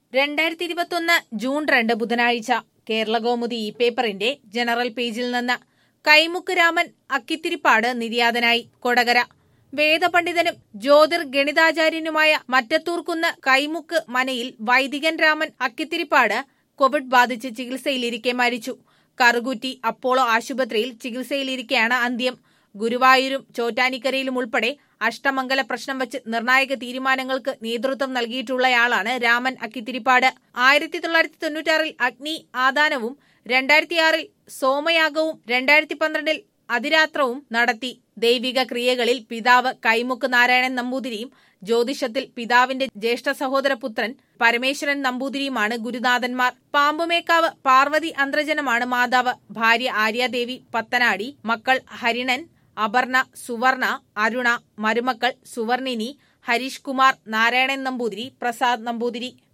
രണ്ടായിരത്തി ഇരുപത്തൊന്ന് ജൂൺ രണ്ട് ബുധനാഴ്ച കേരളകൗമുദി ഈ പേപ്പറിന്റെ ജനറൽ പേജിൽ നിന്ന് കൈമുക്ക് രാമൻ അക്കിത്തിരിപ്പാട് നിര്യാതനായി കൊടകര വേദപണ്ഡിതനും ജ്യോതിർ ഗണിതാചാര്യനുമായ മറ്റത്തൂർക്കുന്ന് കൈമുക്ക് മനയിൽ വൈദികൻ രാമൻ അക്കിത്തിരിപ്പാട് കോവിഡ് ബാധിച്ച് ചികിത്സയിലിരിക്കെ മരിച്ചു കറുകുറ്റി അപ്പോളോ ആശുപത്രിയിൽ ചികിത്സയിലിരിക്കെയാണ് അന്ത്യം ഗുരുവായൂരും ചോറ്റാനിക്കരയിലും ഉൾപ്പെടെ അഷ്ടമംഗല പ്രശ്നം വച്ച് നിർണായക തീരുമാനങ്ങൾക്ക് നേതൃത്വം നൽകിയിട്ടുള്ളയാളാണ് രാമൻ അക്കിത്തിരിപ്പാട് ആയിരത്തി തൊള്ളായിരത്തി തൊണ്ണൂറ്റാറിൽ അഗ്നി ആദാനവും രണ്ടായിരത്തിയാറിൽ സോമയാഗവും രണ്ടായിരത്തി പന്ത്രണ്ടിൽ അതിരാത്രവും നടത്തി ദൈവിക ക്രിയകളിൽ പിതാവ് കൈമുക്ക് നാരായണൻ നമ്പൂതിരിയും ജ്യോതിഷത്തിൽ പിതാവിന്റെ ജ്യേഷ്ഠ സഹോദര പുത്രൻ പരമേശ്വരൻ നമ്പൂതിരിയുമാണ് ഗുരുനാഥന്മാർ പാമ്പുമേക്കാവ് പാർവതി അന്ത്രജനമാണ് മാതാവ് ഭാര്യ ആര്യാദേവി പത്തനാടി മക്കൾ ഹരിണൻ അപർണ സുവർണ അരുണ മരുമക്കൾ സുവർണിനി ഹരീഷ് കുമാർ നാരായണൻ നമ്പൂതിരി പ്രസാദ് നമ്പൂതിരി